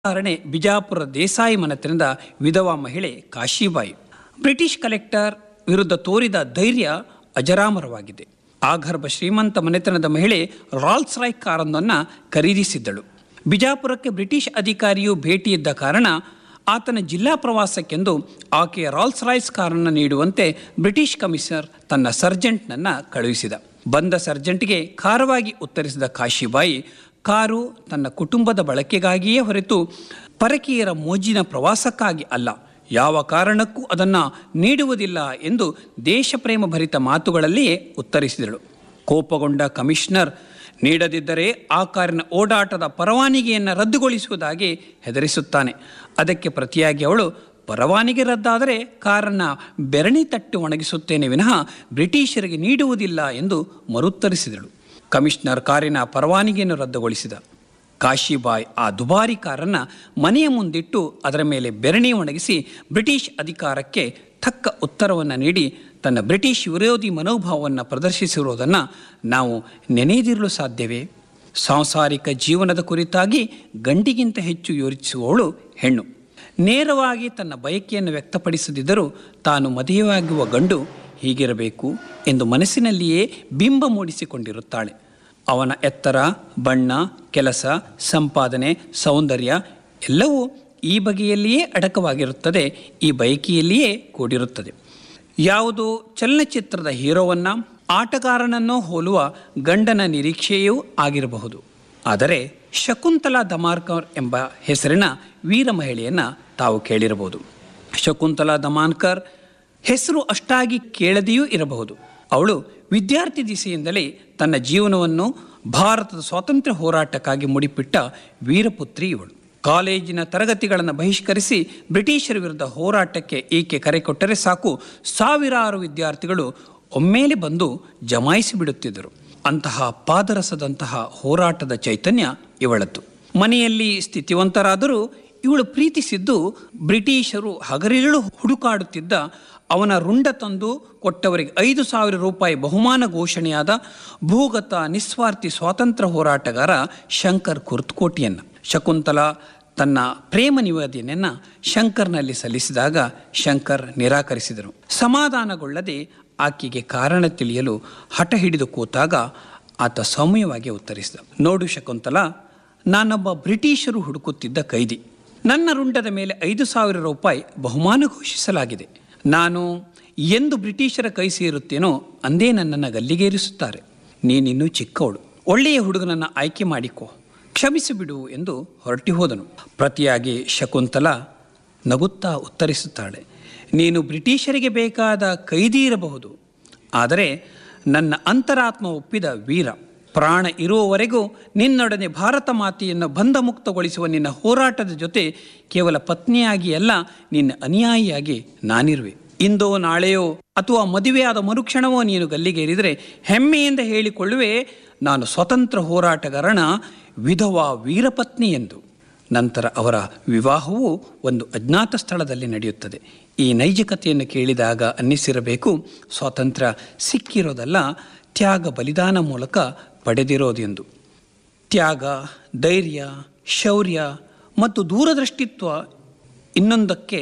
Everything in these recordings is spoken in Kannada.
ಉದಾಹರಣೆ ಬಿಜಾಪುರ ದೇಸಾಯಿ ಮನೆತನದ ವಿಧವಾ ಮಹಿಳೆ ಕಾಶಿಬಾಯಿ ಬ್ರಿಟಿಷ್ ಕಲೆಕ್ಟರ್ ವಿರುದ್ಧ ತೋರಿದ ಧೈರ್ಯ ಅಜರಾಮರವಾಗಿದೆ ಆಗರ್ಭ ಶ್ರೀಮಂತ ಮನೆತನದ ಮಹಿಳೆ ರಾಲ್ಸ್ ರಾಯ್ ಕಾರೊಂದನ್ನು ಖರೀದಿಸಿದ್ದಳು ಬಿಜಾಪುರಕ್ಕೆ ಬ್ರಿಟಿಷ್ ಅಧಿಕಾರಿಯು ಭೇಟಿಯಿದ್ದ ಕಾರಣ ಆತನ ಜಿಲ್ಲಾ ಪ್ರವಾಸಕ್ಕೆಂದು ಆಕೆಯ ರಾಲ್ಸ್ ರಾಯ್ಸ್ ಕಾರನ್ನು ನೀಡುವಂತೆ ಬ್ರಿಟಿಷ್ ಕಮಿಷನರ್ ತನ್ನ ಸರ್ಜೆಂಟ್ನನ್ನು ಕಳುಹಿಸಿದ ಬಂದ ಸರ್ಜೆಂಟ್ಗೆ ಖಾರವಾಗಿ ಉತ್ತರಿಸಿದ ಕಾಶಿಬಾಯಿ ಕಾರು ತನ್ನ ಕುಟುಂಬದ ಬಳಕೆಗಾಗಿಯೇ ಹೊರತು ಪರಕೀಯರ ಮೋಜಿನ ಪ್ರವಾಸಕ್ಕಾಗಿ ಅಲ್ಲ ಯಾವ ಕಾರಣಕ್ಕೂ ಅದನ್ನು ನೀಡುವುದಿಲ್ಲ ಎಂದು ದೇಶಪ್ರೇಮ ಭರಿತ ಮಾತುಗಳಲ್ಲಿಯೇ ಉತ್ತರಿಸಿದಳು ಕೋಪಗೊಂಡ ಕಮಿಷನರ್ ನೀಡದಿದ್ದರೆ ಆ ಕಾರಿನ ಓಡಾಟದ ಪರವಾನಗಿಯನ್ನು ರದ್ದುಗೊಳಿಸುವುದಾಗಿ ಹೆದರಿಸುತ್ತಾನೆ ಅದಕ್ಕೆ ಪ್ರತಿಯಾಗಿ ಅವಳು ಪರವಾನಗಿ ರದ್ದಾದರೆ ಕಾರನ್ನು ಬೆರಣಿ ತಟ್ಟು ಒಣಗಿಸುತ್ತೇನೆ ವಿನಃ ಬ್ರಿಟಿಷರಿಗೆ ನೀಡುವುದಿಲ್ಲ ಎಂದು ಮರುತ್ತರಿಸಿದಳು ಕಮಿಷನರ್ ಕಾರಿನ ಪರವಾನಗಿಯನ್ನು ರದ್ದುಗೊಳಿಸಿದ ಕಾಶಿಬಾಯ್ ಆ ದುಬಾರಿ ಕಾರನ್ನು ಮನೆಯ ಮುಂದಿಟ್ಟು ಅದರ ಮೇಲೆ ಬೆರಣಿ ಒಣಗಿಸಿ ಬ್ರಿಟಿಷ್ ಅಧಿಕಾರಕ್ಕೆ ತಕ್ಕ ಉತ್ತರವನ್ನು ನೀಡಿ ತನ್ನ ಬ್ರಿಟಿಷ್ ವಿರೋಧಿ ಮನೋಭಾವವನ್ನು ಪ್ರದರ್ಶಿಸಿರುವುದನ್ನು ನಾವು ನೆನೆಯದಿರಲು ಸಾಧ್ಯವೇ ಸಾಂಸಾರಿಕ ಜೀವನದ ಕುರಿತಾಗಿ ಗಂಡಿಗಿಂತ ಹೆಚ್ಚು ಯೋಚಿಸುವವಳು ಹೆಣ್ಣು ನೇರವಾಗಿ ತನ್ನ ಬಯಕೆಯನ್ನು ವ್ಯಕ್ತಪಡಿಸದಿದ್ದರೂ ತಾನು ಮದುವೆಯಾಗುವ ಗಂಡು ಹೀಗಿರಬೇಕು ಎಂದು ಮನಸ್ಸಿನಲ್ಲಿಯೇ ಬಿಂಬ ಮೂಡಿಸಿಕೊಂಡಿರುತ್ತಾಳೆ ಅವನ ಎತ್ತರ ಬಣ್ಣ ಕೆಲಸ ಸಂಪಾದನೆ ಸೌಂದರ್ಯ ಎಲ್ಲವೂ ಈ ಬಗೆಯಲ್ಲಿಯೇ ಅಡಕವಾಗಿರುತ್ತದೆ ಈ ಬಯಕೆಯಲ್ಲಿಯೇ ಕೂಡಿರುತ್ತದೆ ಯಾವುದು ಚಲನಚಿತ್ರದ ಹೀರೋವನ್ನು ಆಟಗಾರನನ್ನೋ ಹೋಲುವ ಗಂಡನ ನಿರೀಕ್ಷೆಯೂ ಆಗಿರಬಹುದು ಆದರೆ ಶಕುಂತಲಾ ದಮಾರ್ಕರ್ ಎಂಬ ಹೆಸರಿನ ವೀರ ಮಹಿಳೆಯನ್ನು ತಾವು ಕೇಳಿರಬಹುದು ಶಕುಂತಲಾ ದಮಾನ್ಕರ್ ಹೆಸರು ಅಷ್ಟಾಗಿ ಕೇಳದೆಯೂ ಇರಬಹುದು ಅವಳು ವಿದ್ಯಾರ್ಥಿ ದಿಸೆಯಿಂದಲೇ ತನ್ನ ಜೀವನವನ್ನು ಭಾರತದ ಸ್ವಾತಂತ್ರ್ಯ ಹೋರಾಟಕ್ಕಾಗಿ ಮುಡಿಪಿಟ್ಟ ವೀರಪುತ್ರಿ ಇವಳು ಕಾಲೇಜಿನ ತರಗತಿಗಳನ್ನು ಬಹಿಷ್ಕರಿಸಿ ಬ್ರಿಟಿಷರ ವಿರುದ್ಧ ಹೋರಾಟಕ್ಕೆ ಈಕೆ ಕರೆ ಕೊಟ್ಟರೆ ಸಾಕು ಸಾವಿರಾರು ವಿದ್ಯಾರ್ಥಿಗಳು ಒಮ್ಮೆಲೆ ಬಂದು ಜಮಾಯಿಸಿ ಬಿಡುತ್ತಿದ್ದರು ಅಂತಹ ಪಾದರಸದಂತಹ ಹೋರಾಟದ ಚೈತನ್ಯ ಇವಳದ್ದು ಮನೆಯಲ್ಲಿ ಸ್ಥಿತಿವಂತರಾದರೂ ಇವಳು ಪ್ರೀತಿಸಿದ್ದು ಬ್ರಿಟಿಷರು ಹಗರಿರಳು ಹುಡುಕಾಡುತ್ತಿದ್ದ ಅವನ ರುಂಡ ತಂದು ಕೊಟ್ಟವರಿಗೆ ಐದು ಸಾವಿರ ರೂಪಾಯಿ ಬಹುಮಾನ ಘೋಷಣೆಯಾದ ಭೂಗತ ನಿಸ್ವಾರ್ಥಿ ಸ್ವಾತಂತ್ರ್ಯ ಹೋರಾಟಗಾರ ಶಂಕರ್ ಕುರ್ತಕೋಟಿಯನ್ನು ಶಕುಂತಲಾ ತನ್ನ ಪ್ರೇಮ ನಿವೇದನೆಯನ್ನು ಶಂಕರ್ನಲ್ಲಿ ಸಲ್ಲಿಸಿದಾಗ ಶಂಕರ್ ನಿರಾಕರಿಸಿದರು ಸಮಾಧಾನಗೊಳ್ಳದೆ ಆಕೆಗೆ ಕಾರಣ ತಿಳಿಯಲು ಹಠ ಹಿಡಿದು ಕೂತಾಗ ಆತ ಸೌಮ್ಯವಾಗಿ ಉತ್ತರಿಸಿದ ನೋಡು ಶಕುಂತಲಾ ನಾನೊಬ್ಬ ಬ್ರಿಟಿಷರು ಹುಡುಕುತ್ತಿದ್ದ ಕೈದಿ ನನ್ನ ರುಂಡದ ಮೇಲೆ ಐದು ಸಾವಿರ ರೂಪಾಯಿ ಬಹುಮಾನ ಘೋಷಿಸಲಾಗಿದೆ ನಾನು ಎಂದು ಬ್ರಿಟಿಷರ ಕೈ ಸೇರುತ್ತೇನೋ ಅಂದೇ ನನ್ನನ್ನು ಗಲ್ಲಿಗೇರಿಸುತ್ತಾರೆ ನೀನಿನ್ನೂ ಚಿಕ್ಕವಳು ಒಳ್ಳೆಯ ಹುಡುಗನನ್ನು ಆಯ್ಕೆ ಮಾಡಿಕೊ ಕ್ಷಮಿಸಿಬಿಡು ಎಂದು ಹೊರಟಿ ಹೋದನು ಪ್ರತಿಯಾಗಿ ಶಕುಂತಲಾ ನಗುತ್ತಾ ಉತ್ತರಿಸುತ್ತಾಳೆ ನೀನು ಬ್ರಿಟಿಷರಿಗೆ ಬೇಕಾದ ಕೈದಿ ಇರಬಹುದು ಆದರೆ ನನ್ನ ಅಂತರಾತ್ಮ ಒಪ್ಪಿದ ವೀರ ಪ್ರಾಣ ಇರುವವರೆಗೂ ನಿನ್ನೊಡನೆ ಭಾರತ ಮಾತೆಯನ್ನು ಬಂಧಮುಕ್ತಗೊಳಿಸುವ ನಿನ್ನ ಹೋರಾಟದ ಜೊತೆ ಕೇವಲ ಪತ್ನಿಯಾಗಿ ಅಲ್ಲ ನಿನ್ನ ಅನುಯಾಯಿಯಾಗಿ ನಾನಿರುವೆ ಇಂದೋ ನಾಳೆಯೋ ಅಥವಾ ಮದುವೆಯಾದ ಮರುಕ್ಷಣವೋ ನೀನು ಗಲ್ಲಿಗೇರಿದರೆ ಹೆಮ್ಮೆಯಿಂದ ಹೇಳಿಕೊಳ್ಳುವೆ ನಾನು ಸ್ವತಂತ್ರ ಹೋರಾಟಗಾರನ ವಿಧವಾ ವೀರಪತ್ನಿ ಎಂದು ನಂತರ ಅವರ ವಿವಾಹವು ಒಂದು ಅಜ್ಞಾತ ಸ್ಥಳದಲ್ಲಿ ನಡೆಯುತ್ತದೆ ಈ ನೈಜಕತೆಯನ್ನು ಕೇಳಿದಾಗ ಅನ್ನಿಸಿರಬೇಕು ಸ್ವಾತಂತ್ರ್ಯ ಸಿಕ್ಕಿರೋದಲ್ಲ ತ್ಯಾಗ ಬಲಿದಾನ ಮೂಲಕ ಪಡೆದಿರೋದೆಂದು ತ್ಯಾಗ ಧೈರ್ಯ ಶೌರ್ಯ ಮತ್ತು ದೂರದೃಷ್ಟಿತ್ವ ಇನ್ನೊಂದಕ್ಕೆ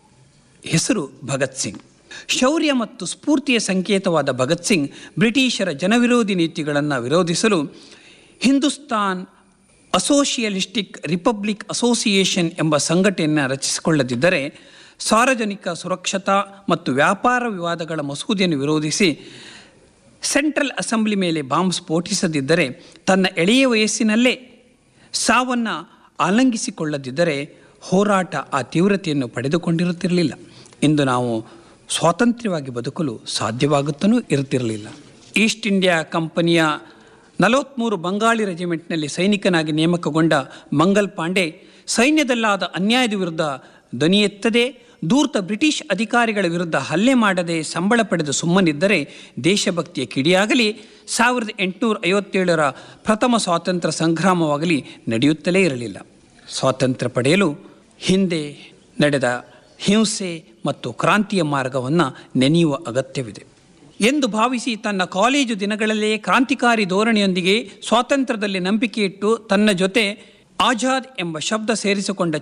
ಹೆಸರು ಭಗತ್ ಸಿಂಗ್ ಶೌರ್ಯ ಮತ್ತು ಸ್ಫೂರ್ತಿಯ ಸಂಕೇತವಾದ ಭಗತ್ ಸಿಂಗ್ ಬ್ರಿಟಿಷರ ಜನವಿರೋಧಿ ನೀತಿಗಳನ್ನು ವಿರೋಧಿಸಲು ಹಿಂದೂಸ್ತಾನ್ ಅಸೋಷಿಯಲಿಸ್ಟಿಕ್ ರಿಪಬ್ಲಿಕ್ ಅಸೋಸಿಯೇಷನ್ ಎಂಬ ಸಂಘಟನೆಯನ್ನು ರಚಿಸಿಕೊಳ್ಳದಿದ್ದರೆ ಸಾರ್ವಜನಿಕ ಸುರಕ್ಷತಾ ಮತ್ತು ವ್ಯಾಪಾರ ವಿವಾದಗಳ ಮಸೂದೆಯನ್ನು ವಿರೋಧಿಸಿ ಸೆಂಟ್ರಲ್ ಅಸೆಂಬ್ಲಿ ಮೇಲೆ ಬಾಂಬ್ ಸ್ಫೋಟಿಸದಿದ್ದರೆ ತನ್ನ ಎಳೆಯ ವಯಸ್ಸಿನಲ್ಲೇ ಸಾವನ್ನು ಆಲಂಗಿಸಿಕೊಳ್ಳದಿದ್ದರೆ ಹೋರಾಟ ಆ ತೀವ್ರತೆಯನ್ನು ಪಡೆದುಕೊಂಡಿರುತ್ತಿರಲಿಲ್ಲ ಇಂದು ನಾವು ಸ್ವಾತಂತ್ರ್ಯವಾಗಿ ಬದುಕಲು ಸಾಧ್ಯವಾಗುತ್ತಲೂ ಇರುತ್ತಿರಲಿಲ್ಲ ಈಸ್ಟ್ ಇಂಡಿಯಾ ಕಂಪನಿಯ ನಲವತ್ತ್ಮೂರು ಬಂಗಾಳಿ ರೆಜಿಮೆಂಟ್ನಲ್ಲಿ ಸೈನಿಕನಾಗಿ ನೇಮಕಗೊಂಡ ಮಂಗಲ್ ಪಾಂಡೆ ಸೈನ್ಯದಲ್ಲಾದ ಅನ್ಯಾಯದ ವಿರುದ್ಧ ಧ್ವನಿ ಎತ್ತದೆ ದೂರ್ತ ಬ್ರಿಟಿಷ್ ಅಧಿಕಾರಿಗಳ ವಿರುದ್ಧ ಹಲ್ಲೆ ಮಾಡದೆ ಸಂಬಳ ಪಡೆದು ಸುಮ್ಮನಿದ್ದರೆ ದೇಶಭಕ್ತಿಯ ಕಿಡಿಯಾಗಲಿ ಸಾವಿರದ ಎಂಟುನೂರ ಐವತ್ತೇಳರ ಪ್ರಥಮ ಸ್ವಾತಂತ್ರ್ಯ ಸಂಗ್ರಾಮವಾಗಲಿ ನಡೆಯುತ್ತಲೇ ಇರಲಿಲ್ಲ ಸ್ವಾತಂತ್ರ್ಯ ಪಡೆಯಲು ಹಿಂದೆ ನಡೆದ ಹಿಂಸೆ ಮತ್ತು ಕ್ರಾಂತಿಯ ಮಾರ್ಗವನ್ನು ನೆನೆಯುವ ಅಗತ್ಯವಿದೆ ಎಂದು ಭಾವಿಸಿ ತನ್ನ ಕಾಲೇಜು ದಿನಗಳಲ್ಲೇ ಕ್ರಾಂತಿಕಾರಿ ಧೋರಣೆಯೊಂದಿಗೆ ಸ್ವಾತಂತ್ರ್ಯದಲ್ಲಿ ನಂಬಿಕೆ ಇಟ್ಟು ತನ್ನ ಜೊತೆ ಆಜಾದ್ ಎಂಬ ಶಬ್ದ ಸೇರಿಸಿಕೊಂಡ